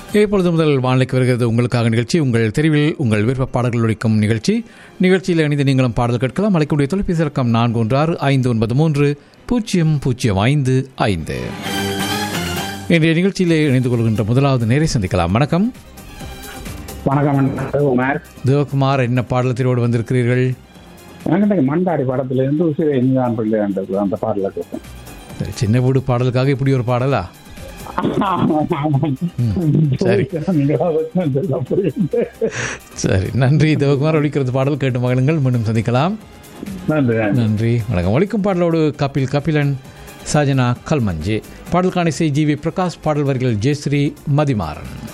இப்பொழுது முதல் வானிலைக்கு வருகிறது உங்களுக்காக நிகழ்ச்சி உங்கள் தெருவில் உங்கள் விருப்ப பாடல்கள் ஒழிக்கும் நிகழ்ச்சி நிகழ்ச்சியில் இணைந்து நீங்களும் பாடல் கேட்கலாம் அழைக்கக்கூடிய தொலைபேசி இலக்கம் நான்கு ஒன்று ஆறு ஐந்து ஒன்பது மூன்று பூஜ்ஜியம் பூஜ்ஜியம் ஐந்து ஐந்து இன்றைய நிகழ்ச்சியிலே இணைந்து கொள்கின்ற முதலாவது நேரை சந்திக்கலாம் வணக்கம் வணக்கம் உமர் தேவகுமார் என்ன பாடலத்திலோடு வந்திருக்கிறீர்கள் எனக்கு மண்டாடி படத்துல இருந்து உசிரை இனிதான் பிள்ளை அந்த பாடல கேட்டேன் சரி, சின்ன வீடு பாடலுக்காக இப்படி ஒரு பாடலா சரி. சரி நன்றி தேவகுமார் ஒழிக்கிறது பாடல் கேட்டு மகளுங்கள் மீண்டும் சந்திக்கலாம் நன்றி நன்றி வணக்கம் ஒழிக்கும் பாடலோடு கபில் கபிலன் சஜனா கல்மஞ்சி பாடல் காணிசை ஜி வி பிரகாஷ் பாடல் வரிகள் ஜெயஸ்ரீ மதிமாறன்